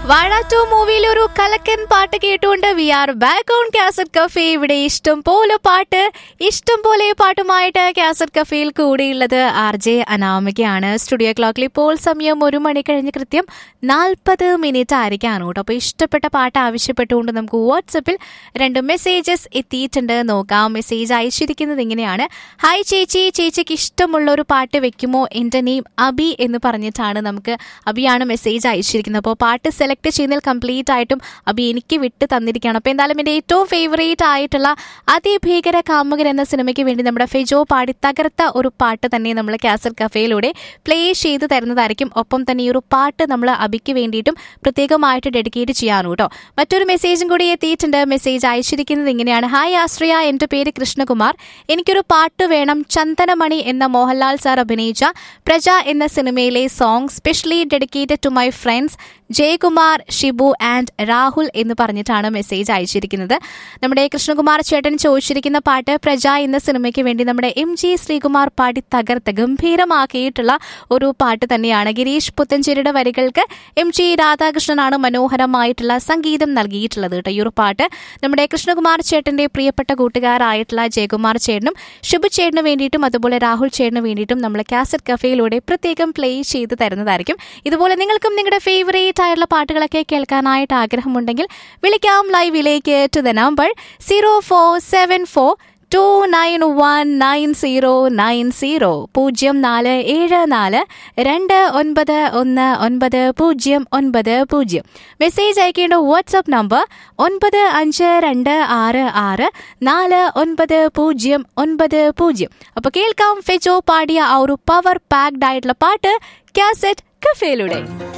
വാഴ ടു മൂവിയിൽ ഒരു കലക്കൻ പാട്ട് കേട്ടുകൊണ്ട് we are back on cassette cafe ഇവിടെ ഇഷ്ടം പോലെ പാട്ട് ഇഷ്ടം പോലെ പാട്ടുമായിട്ട് കാസറ്റ് കഫേയിൽ കൂടിയുള്ളത് ആർ ജെ അനാമികയാണ് സ്റ്റുഡിയോ ക്ലോക്കിൽ ഇപ്പോൾ സമയം ഒരു മണി കഴിഞ്ഞ് കൃത്യം നാൽപ്പത് മിനിറ്റ് ആയിരിക്കാണ് കേട്ടോ അപ്പോൾ ഇഷ്ടപ്പെട്ട പാട്ട് ആവശ്യപ്പെട്ടുകൊണ്ട് നമുക്ക് വാട്സപ്പിൽ രണ്ട് മെസ്സേജസ് എത്തിയിട്ടുണ്ട് നോക്കാം മെസ്സേജ് അയച്ചിരിക്കുന്നത് ഇങ്ങനെയാണ് ഹായ് ചേച്ചി ചേച്ചിക്ക് ഇഷ്ടമുള്ള ഒരു പാട്ട് വെക്കുമോ എൻ്റെ നെയിം അബി എന്ന് പറഞ്ഞിട്ടാണ് നമുക്ക് അബിയാണ് മെസ്സേജ് അയച്ചിരിക്കുന്നത് അപ്പോൾ പാട്ട് സെലക്ട് ചെയ്യുന്നതിൽ കംപ്ലീറ്റ് ആയിട്ടും അബി എനിക്ക് വിട്ട് തന്നിരിക്കുകയാണ് അപ്പോൾ എന്തായാലും എൻ്റെ ഏറ്റവും ഫേവറേറ്റ് ആയിട്ടുള്ള അതിഭീകര കാമുകൻ എന്ന സിനിമയ്ക്ക് വേണ്ടി നമ്മുടെ ഫെജോ പാടി തകർത്ത ഒരു പാട്ട് തന്നെ നമ്മൾ കാസൽ കഫേയിലൂടെ പ്ലേ ചെയ്ത് തരുന്നതായിരിക്കും ഒപ്പം തന്നെ ഈ ഒരു പാട്ട് നമ്മൾ അബിക്ക് വേണ്ടിയിട്ടും പ്രത്യേകമായിട്ട് ഡെഡിക്കേറ്റ് ചെയ്യാനും കേട്ടോ മറ്റൊരു മെസ്സേജും കൂടി എത്തിയിട്ടുണ്ട് മെസ്സേജ് അയച്ചിരിക്കുന്നത് ഇങ്ങനെയാണ് ഹായ് ആശ്രയ എൻ്റെ പേര് കൃഷ്ണകുമാർ എനിക്കൊരു പാട്ട് വേണം ചന്ദനമണി എന്ന മോഹൻലാൽ സാർ അഭിനയിച്ച പ്രജ എന്ന സിനിമയിലെ song specially dedicated to my friends Jayakumar Shibu and Rahul എന്ന് പറഞ്ഞിട്ടാണ് മെസ്സേജ് അയച്ചിരിക്കുന്നത് നമ്മുടെ കൃഷ്ണകുമാർ ചേട്ടൻ ചോദിച്ചിരിക്കുന്ന പാട്ട് പ്രജ എന്ന സിനിമയ്ക്ക് വേണ്ടി നമ്മുടെ എം ജി ശ്രീകുമാർ പാടി തകർത്ത് ഗംഭീരമാക്കിയിട്ടുള്ള ഒരു പാട്ട് തന്നെയാണ് ഗിരീഷ് പുത്തഞ്ചേരിയുടെ വരികൾക്ക് എം ജി രാധാകൃഷ്ണനാണ് മനോഹരമായിട്ടുള്ള സംഗീതം നൽകിയിട്ടുള്ളത് കേട്ടോ ഈ ഒരു പാട്ട് നമ്മുടെ കൃഷ്ണകുമാർ ചേട്ടന്റെ പ്രിയപ്പെട്ട കൂട്ടുകാരായിട്ടുള്ള ജയകുമാർ ചേട്ടനും ഷിബു ചേട്ടന് വേണ്ടിയിട്ടും അതുപോലെ രാഹുൽ ചേട്ടന് വേണ്ടിയിട്ടും നമ്മൾ കാസറ്റ് കഫേയിലൂടെ പ്രത്യേകം പ്ലേ ചെയ്ത് തരുന്നതായിരിക്കും ഇതുപോലെ നിങ്ങൾക്കും നിങ്ങളുടെ ഫേവറേറ്റ് ആയിട്ടുള്ള പാട്ടുകളൊക്കെ കേൾക്കാനായിട്ട് ആഗ്രഹമുണ്ടെങ്കിൽ വിളിക്കാം ലൈവിലേക്ക് to the number zero four seven four two nine one nine zero nine zero പൂജ്യം നാല് ഏഴ് നാല് രണ്ട് ഒൻപത് ഒന്ന് ഒൻപത് പൂജ്യം ഒൻപത് പൂജ്യം മെസ്സേജ് അയക്കേണ്ട വാട്സപ്പ് നമ്പർ ഒൻപത് അഞ്ച് രണ്ട് ആറ് ആറ് നാല് ഒൻപത് പൂജ്യം ഒൻപത് പൂജ്യം അപ്പോൾ കേൾക്കാം ഫെജോ പാടിയ ആ ഒരു പവർ പാക്ഡ് ആയിട്ടുള്ള പാട്ട് കാസറ്റ് കഫേയിലൂടെ